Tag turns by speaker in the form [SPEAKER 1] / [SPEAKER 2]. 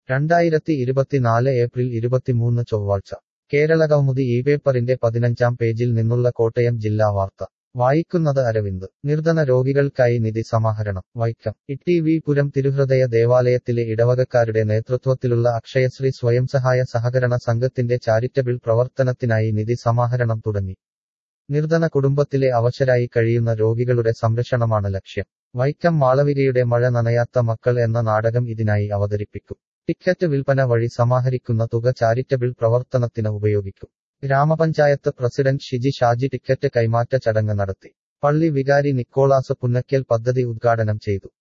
[SPEAKER 1] രണ്ടായിരത്തി ഇരുപത്തിനാല് ഏപ്രിൽ ഇരുപത്തിമൂന്ന് ചൊവ്വാഴ്ച കേരള കൗമുദി ഈ പേപ്പറിന്റെ പതിനഞ്ചാം പേജിൽ നിന്നുള്ള കോട്ടയം ജില്ലാ വാർത്ത വായിക്കുന്നത് അരവിന്ദ് നിർധന രോഗികൾക്കായി നിധി സമാഹരണം വൈക്കം ഇട്ടി വി പുരം തിരുഹൃദയ ദേവാലയത്തിലെ ഇടവകക്കാരുടെ നേതൃത്വത്തിലുള്ള അക്ഷയശ്രീ സ്വയംസഹായ സഹകരണ സംഘത്തിന്റെ ചാരിറ്റബിൾ പ്രവർത്തനത്തിനായി നിധി സമാഹരണം തുടങ്ങി നിർധന കുടുംബത്തിലെ അവശരായി കഴിയുന്ന രോഗികളുടെ സംരക്ഷണമാണ് ലക്ഷ്യം വൈക്കം മാളവികയുടെ മഴ നനയാത്ത മക്കൾ എന്ന നാടകം ഇതിനായി അവതരിപ്പിക്കും ടിക്കറ്റ് വിൽപ്പന വഴി സമാഹരിക്കുന്ന തുക ചാരിറ്റബിൾ പ്രവർത്തനത്തിന് ഉപയോഗിക്കും ഗ്രാമപഞ്ചായത്ത് പ്രസിഡന്റ് ഷിജി ഷാജി ടിക്കറ്റ് കൈമാറ്റ ചടങ്ങ് നടത്തി പള്ളി വികാരി നിക്കോളാസ് പുന്നക്കൽ പദ്ധതി ഉദ്ഘാടനം ചെയ്തു